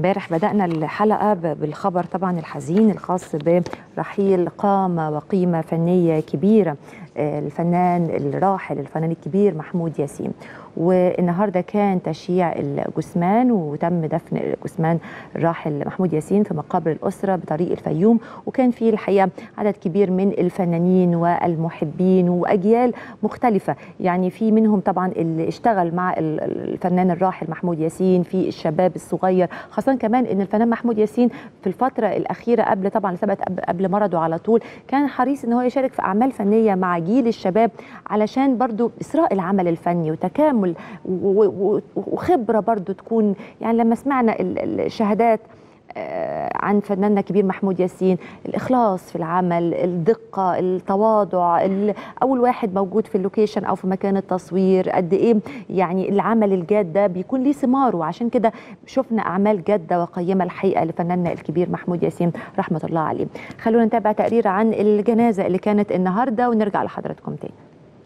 امبارح بدأنا الحلقة ب- بالخبر طبعا الحزين الخاص برحيل قامة وقيمة فنية كبيرة آه، الفنان الراحل الفنان الكبير محمود ياسين والنهارده كان تشييع الجثمان وتم دفن جثمان الراحل محمود ياسين في مقابر الأسرة بطريق الفيوم وكان فيه الحقيقة عدد كبير من الفنانين والمحبين وأجيال مختلفة يعني في منهم طبعا اللي اشتغل مع ال- ال- الفنان الراحل محمود ياسين في الشباب الصغير خاصة كمان ان الفنان محمود ياسين في الفترة الأخيرة قبل طبعا ثبت قبل- قبل مرضه على طول كان حريص ان هو يشارك في أعمال فنية مع جيل الشباب علشان برضو إسراء العمل الفني وتكامل و- و- وخبرة برضو تكون يعني لما سمعنا ال- ال- الشهادات آه، عن فناننا كبير محمود ياسين الإخلاص في العمل الدقة التواضع ال- أول واحد موجود في اللوكيشن أو في مكان التصوير قد إيه يعني العمل الجاد ده بيكون ليه ثماره عشان كده شفنا أعمال جادة وقيمة الحقيقة لفناننا الكبير محمود ياسين رحمة الله عليه خلونا نتابع تقرير عن الجنازة اللي كانت النهاردة ونرجع لحضراتكم تاني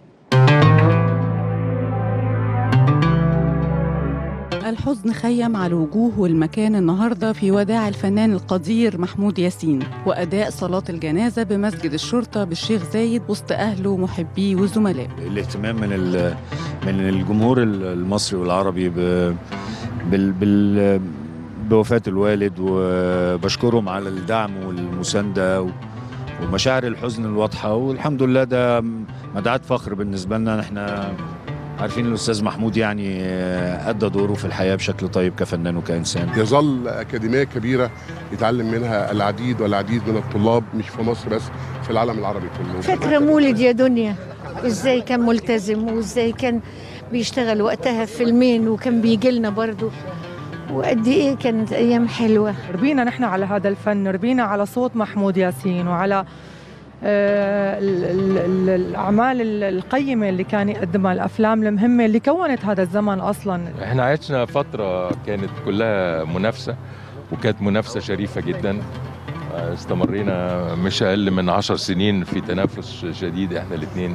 الحزن خيم على الوجوه والمكان النهارده في وداع الفنان القدير محمود ياسين واداء صلاه الجنازه بمسجد الشرطه بالشيخ زايد وسط اهله ومحبيه وزملائه الاهتمام من ال- من الجمهور المصري والعربي ب- بال بال بوفاة الوالد وبشكرهم على الدعم والمساندة و- ومشاعر الحزن الواضحة والحمد لله ده مدعاة فخر بالنسبة لنا احنا عارفين الأستاذ محمود يعني أدى دوره في الحياة بشكل طيب كفنان وكإنسان يظل أكاديمية كبيرة يتعلم منها العديد والعديد من الطلاب مش في مصر بس في العالم العربي كله فاكرة مولد يا دنيا ازاي كان ملتزم وازاي كان بيشتغل وقتها في فيلمين وكان بيجي لنا برضه وقد ايه كانت ايام حلوه ربينا نحن على هذا الفن ربينا على صوت محمود ياسين وعلى آه، ال- ال- ال- الأعمال ال- القيمة اللي كان يقدمها الأفلام المهمة اللي كونت هذا الزمن أصلا احنا عشنا فترة كانت كلها منافسة وكانت منافسة شريفة جدا استمرينا مش أقل من عشر سنين في تنافس شديد احنا الاثنين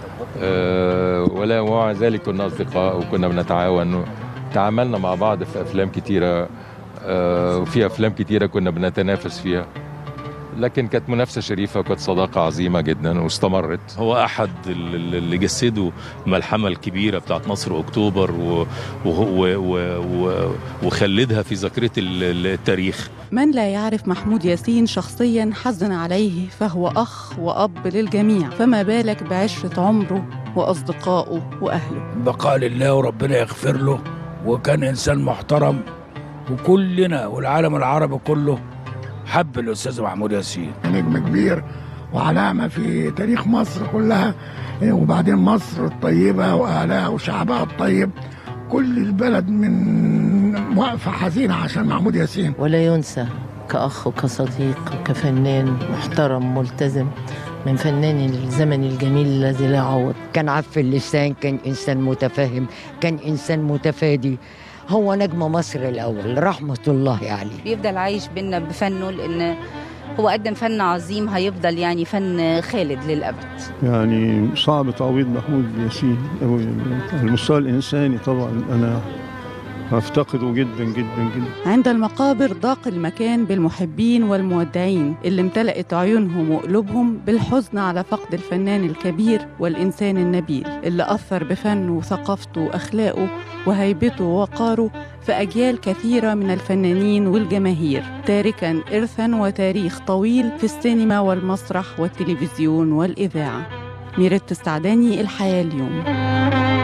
ولا ومع ذلك كنا أصدقاء وكنا بنتعاون تعاملنا مع بعض في أفلام كتيرة آه، وفي أفلام كتيرة كنا بنتنافس فيها لكن كانت منافسة شريفة وكانت صداقة عظيمة جدا واستمرت هو احد ال- ال- اللي جسدوا الملحمه الكبيره بتاعت نصر اكتوبر و- وهو- و- و- وخلدها في ذاكره ال- ال- التاريخ من لا يعرف محمود ياسين شخصيا حزن عليه فهو اخ واب للجميع فما بالك بعشره عمره واصدقائه واهله بقاء لله وربنا يغفر له وكان انسان محترم وكلنا والعالم العربي كله حب الاستاذ محمود ياسين نجم كبير وعلامة في تاريخ مصر كلها وبعدين مصر الطيبة وأهلها وشعبها الطيب كل البلد من واقفة حزينة عشان محمود ياسين ولا ينسى كأخ وكصديق وكفنان محترم ملتزم من فنان الزمن الجميل الذي لا يعوض كان عف اللسان كان إنسان متفهم كان إنسان متفادي هو نجم مصر الأول رحمة الله عليه بيفضل عايش بينا بفنه لأن هو قدم فن عظيم هيفضل يعني فن خالد للأبد يعني صعب تعويض محمود ياسين أوي على المستوى الإنساني طبعا أنا أفتقده جدا جدا جدا عند المقابر ضاق المكان بالمحبين والمودعين اللي امتلأت عيونهم وقلوبهم بالحزن على فقد الفنان الكبير والإنسان النبيل اللي أثر بفنه وثقافته وأخلاقه وهيبته ووقاره في أجيال كثيرة من الفنانين والجماهير تاركا إرثا وتاريخ طويل في السينما والمسرح والتلفزيون والإذاعة ميرت السعداني الحياة اليوم